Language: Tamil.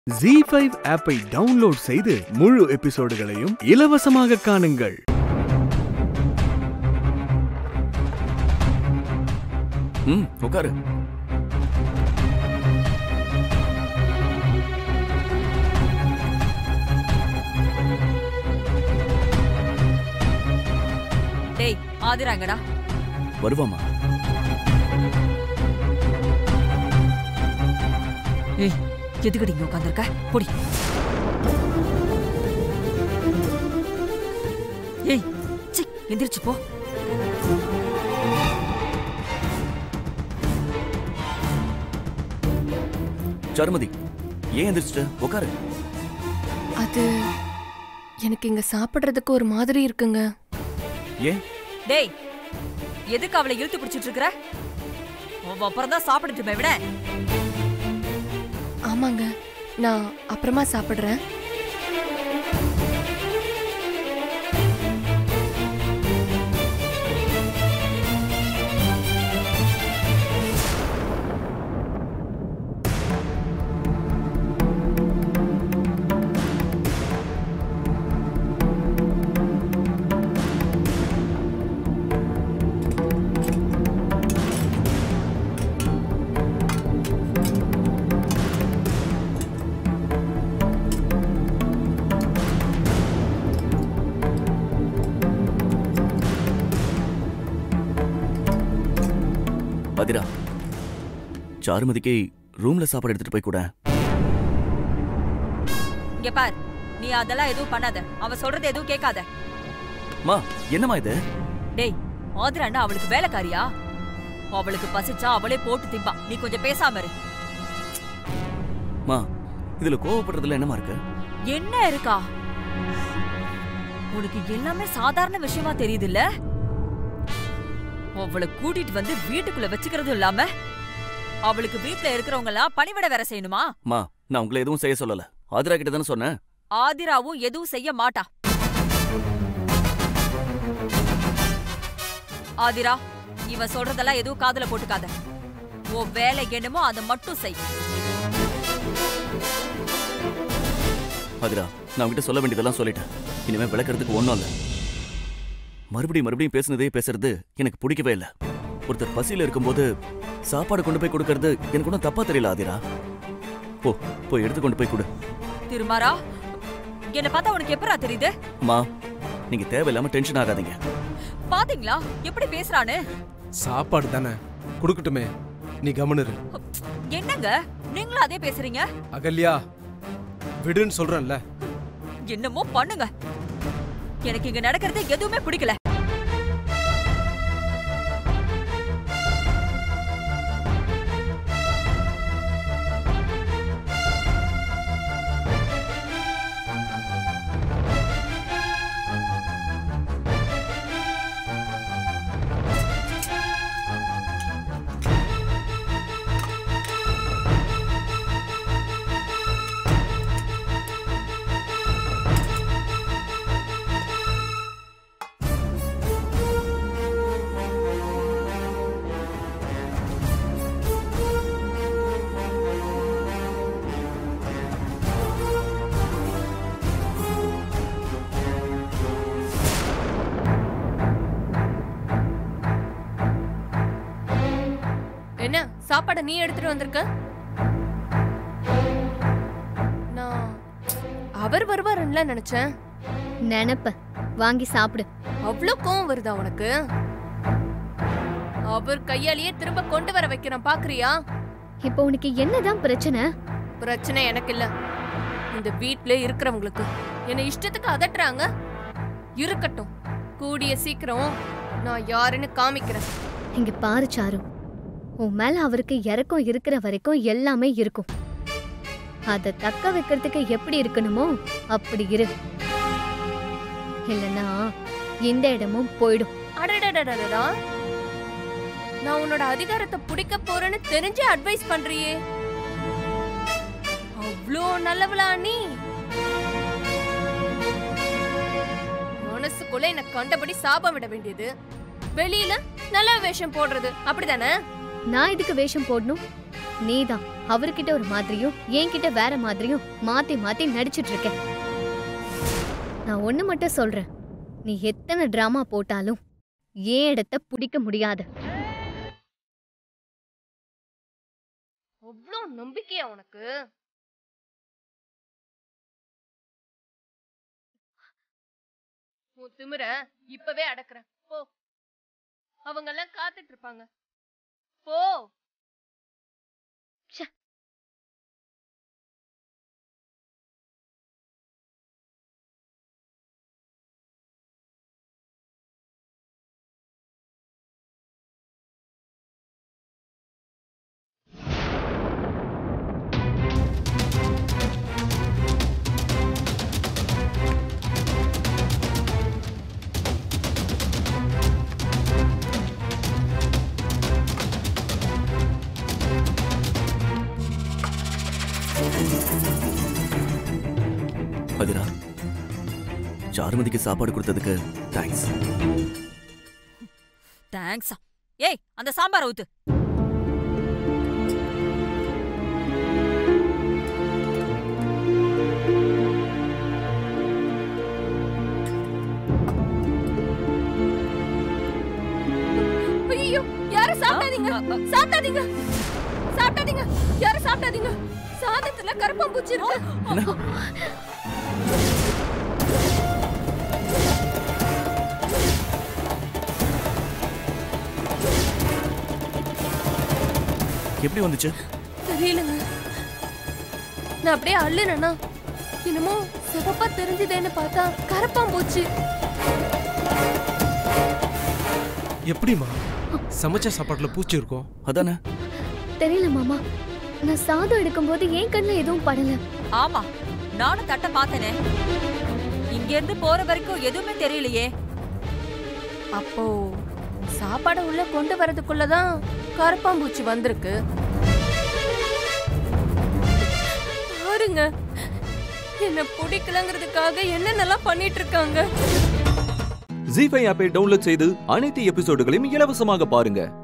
ஜி ஃபைவ் ஆப்பை டவுன்லோட் செய்து முழு எபிசோடுகளையும் இலவசமாக காணுங்கள் ம் உட்காரு டேய் ஆதிராங்கடா வருவாமா ஏய் எதுக்கடி இங்க உட்காந்துருக்க பொடி ஏய் சி எந்திரிச்சு போ சருமதி ஏன் எந்திரிச்சிட்ட உட்காரு அது எனக்கு இங்க சாப்பிடுறதுக்கு ஒரு மாதிரி இருக்குங்க ஏன் டேய் எதுக்கு அவளை இழுத்து பிடிச்சிட்டு இருக்கற அவ அப்புறம் தான் சாப்பிட்டுட்டுமே விட ஆமாங்க நான் அப்புறமா சாப்பிடுறேன் பதிரா சாருமதிக்கு ரூம்ல சாப்பாடு எடுத்துட்டு போய் கூட இங்க பார் நீ அதெல்லாம் எதுவும் பண்ணாத அவ சொல்றது எதுவும் கேட்காத மா என்னம்மா இது டேய் ஆதிராண்டா அவளுக்கு வேலைக்காரியா அவளுக்கு பசிச்சா அவளே போட்டு திம்பா நீ கொஞ்சம் பேசாம இரு மா இதுல கோவப்படுறதுல என்னமா இருக்கு என்ன இருக்கா உனக்கு எல்லாமே சாதாரண விஷயமா தெரியுதுல்ல அவளை கூட்டிட்டு வந்து வீட்டுக்குள்ள வச்சுக்கிறதும் இல்லாம அவளுக்கு வீட்ல இருக்கிறவங்க எல்லாம் பணிவிட வேற செய்யணுமா மா நான் உங்களை எதுவும் செய்ய சொல்லல ஆதிரா கிட்ட தானே சொன்னேன் ஆதிராவும் எதுவும் செய்ய மாட்டா ஆதிரா இவன் சொல்றதெல்லாம் எதுவும் காதுல போட்டுக்காத உன் வேலை என்னமோ அதை மட்டும் செய் ஆதிரா நான் உங்ககிட்ட சொல்ல வேண்டியதெல்லாம் சொல்லிட்டேன் இனிமே விளக்கறதுக்கு ஒண்ணும் இல்ல மறுபடியும் மறுபடியும் பேசுனதே பேசுறது எனக்கு பிடிக்கவே இல்ல ஒருத்தர் பசியில இருக்கும்போது சாப்பாடு கொண்டு போய் கொடுக்கறது எனக்கு ஒன்றும் தப்பா தெரியல ஆதிரா போ போய் எடுத்து கொண்டு போய் கொடு திருமாரா என்ன பார்த்தா உனக்கு எப்பரா தெரியுது மா நீங்க தேவையில்லாம டென்ஷன் ஆகாதீங்க பாத்தீங்களா எப்படி பேசுறான்னு சாப்பாடு தானே கொடுக்கட்டுமே நீ கவனிரு என்னங்க நீங்களும் அதே பேசுறீங்க அகல்யா விடுன்னு சொல்றேன்ல என்னமோ பண்ணுங்க எனக்கு இங்க நடக்கிறது எதுவுமே பிடிக்கல என்ன சாப்பாடை நீ எடுத்துட்டு வந்திருக்க நான் அவர் வருவாருன்னு நினைச்சேன் நினைப்ப வாங்கி சாப்பிடு அவ்வளோ கோவம் வருதா உனக்கு அவர் கையாலேயே திரும்ப கொண்டு வர வைக்கிறேன் பாக்குறியா இப்போ உனக்கு என்னதான் பிரச்சனை பிரச்சனை எனக்கு இல்ல இந்த வீட்ல இருக்கிறவங்களுக்கு என்ன இஷ்டத்துக்கு அதட்டுறாங்க இருக்கட்டும் கூடிய சீக்கிரம் நான் யாருன்னு காமிக்கிறேன் இங்க பாரு சாரு உன் மேல அவருக்கு இறக்கம் இருக்கிற வரைக்கும் எல்லாமே இருக்கும் அத தக்க வைக்கிறதுக்கு எப்படி இருக்கணுமோ அப்படி இரு இல்லனா இந்த இடமும் போயிடும் அடடடடடா நான் உன்னோட அதிகாரத்தை பிடிக்க போறேன்னு தெரிஞ்சே அட்வைஸ் பண்றியே அவ்வளோ நல்லவளா நீ மனசுக்குள்ள என்ன கண்டபடி சாபம் விட வேண்டியது வெளியில நல்ல வேஷம் போடுறது அப்படிதானே நான் இதுக்கு வேஷம் போடணும் நீதான் அவர்கிட்ட ஒரு மாதிரியும் என்கிட்ட வேற மாதிரியும் மாத்தி மாத்தி நடிச்சிட்டு இருக்க நான் ஒண்ணு மட்டும் சொல்றேன் நீ எத்தனை டிராமா போட்டாலும் ஏன் இடத்த பிடிக்க முடியாது அவ்வளோ நம்பிக்கையா உனக்கு உன் திமிர இப்பவே அடக்குறேன் போ அவங்க எல்லாம் காத்துட்டு இருப்பாங்க போ அதிரா சாருமதிக்கு சாப்பாடு கொடுத்ததுக்கு தேங்க்ஸ் தேங்க்ஸா ஏய் அந்த சாம்பார் ஊத்து ஐயோ யாரும் சாப்பிடாதீங்க சாப்பிடாதீங்க சாப்பிடாதீங்க யாரும் சாப்பிடாதீங்க சாதத்துல கருப்பாம்பூச்சி இருக்கு எப்படி வந்துச்சு தெரியலங்க நான் அப்படியே அள்ளுனேனா என்னமோ சிவப்பா தெரிஞ்சுதேன்னு பார்த்தா கருப்பாம்பூச்சி எப்படிம்மா சமைச்ச சாப்பாட்டுல பூச்சி இருக்கும் அதானே தெரியல மாமா நான் சாதம் எடுக்கும்போது என் கண்ணுல எதுவும் படல ஆமா நானும் தட்ட பார்த்தனே இங்க இருந்து போற வரைக்கும் எதுவுமே தெரியலையே அப்போ சாப்பாடை உள்ள கொண்டு வரதுக்குள்ளதான் கருப்பாம்பூச்சி வந்திருக்கு பாருங்க என்ன பிடிக்கலங்கிறதுக்காக என்னென்னலாம் பண்ணிட்டு இருக்காங்க ஜி ஃபைவ் ஆப்பை டவுன்லோட் செய்து அனைத்து எபிசோடுகளையும் இலவசமாக பாருங்க